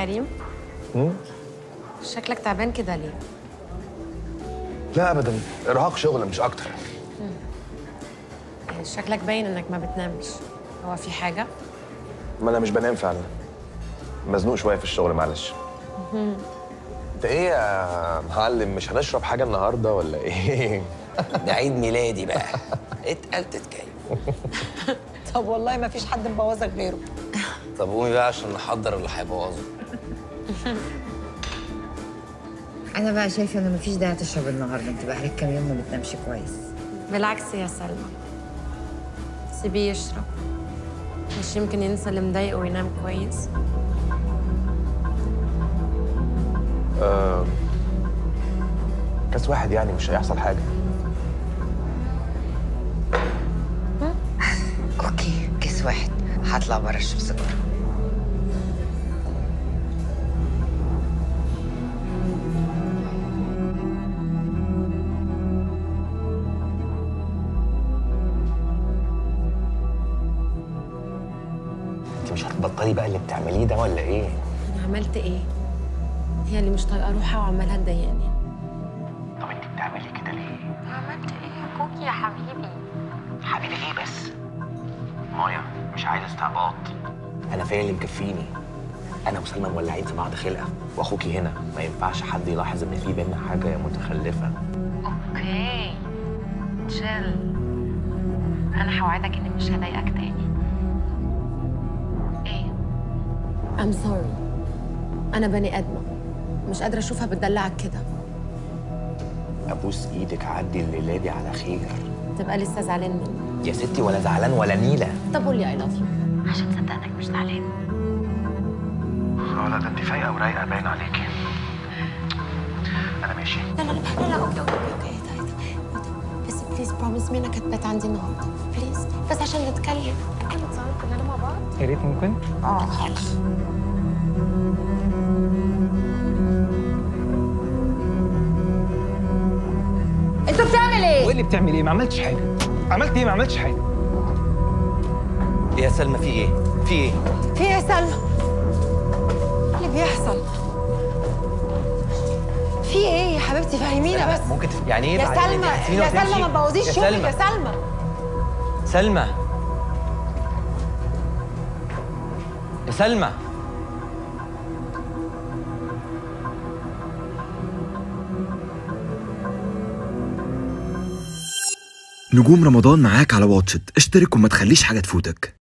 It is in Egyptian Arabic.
كريم مم؟ شكلك تعبان كده ليه لا ابدا ارهاق شغل مش اكتر يعني شكلك باين انك ما بتنامش هو في حاجه ما انا مش بنام فعلا مزنوق شويه في الشغل معلش انت ايه يا معلم مش هنشرب حاجه النهارده ولا ايه ده عيد ميلادي بقى اتقل تتكيف طب والله ما فيش حد مبوظك غيره طب قومي بقى عشان نحضر اللي هيبوظه انا بقى شايفه ان مفيش داعي تشرب النهارده انت بقالك كام يوم ما بتنامش كويس بالعكس يا سلمى سيبيه يشرب مش يمكن ينسى اللي مضايقه وينام كويس آه، كاس واحد يعني مش هيحصل حاجه اوكي كيس واحد هطلع بره اشرب سيجاره انت مش هتبطلي بقى اللي بتعمليه ده ولا ايه انا عملت ايه هي اللي مش طايقه روحها وعمالها تضايقني طب انت بتعملي كده ليه عملت ايه يا كوكي يا حبيبي حبيبي ايه بس مايا مش عايز استعباط انا فيا اللي مكفيني انا وسلمى مولعين في بعض خلقه واخوكي هنا ما ينفعش حد يلاحظ ان في بينا حاجه متخلفه اوكي تشيل انا هوعدك اني مش هضايقك تاني ايه I'm sorry انا بني ادمه مش قادره اشوفها بتدلعك كده ابوس ايدك عدي الليله دي على خير تبقى لسه زعلان مني يا ستي ولا زعلان ولا نيله طب قول لي اي لاف يو عشان تصدق انك مش زعلان اه لا ده انت فايقه ورايقه باين عليكي انا ماشي لا لا لا لا لا اوكي اوكي اوكي ايه ده ايه ده بس بليز بروميس مي انك هتبات عندي النهارده بليز بس عشان نتكلم ممكن نتصور كلنا مع بعض يا ريت ممكن اه حاضر انت بتعمل ايه؟ وايه اللي بتعمل ايه ما عملتش حاجه عملت ايه ما عملتش حاجه يا سلمى في ايه في ايه في ايه يا سلمى؟ إيه اللي بيحصل؟ في ايه يا حبيبتي فهمينا بس ممكن تف... يعني ايه يا بعدين سلمى انت هتسيبيني يا سلمى وتمشي؟ ما تبوظيش يا شغلك سلمى. يا سلمى سلمى يا سلمى نجوم رمضان معاك على واتشت اشترك وما تخليش حاجة تفوتك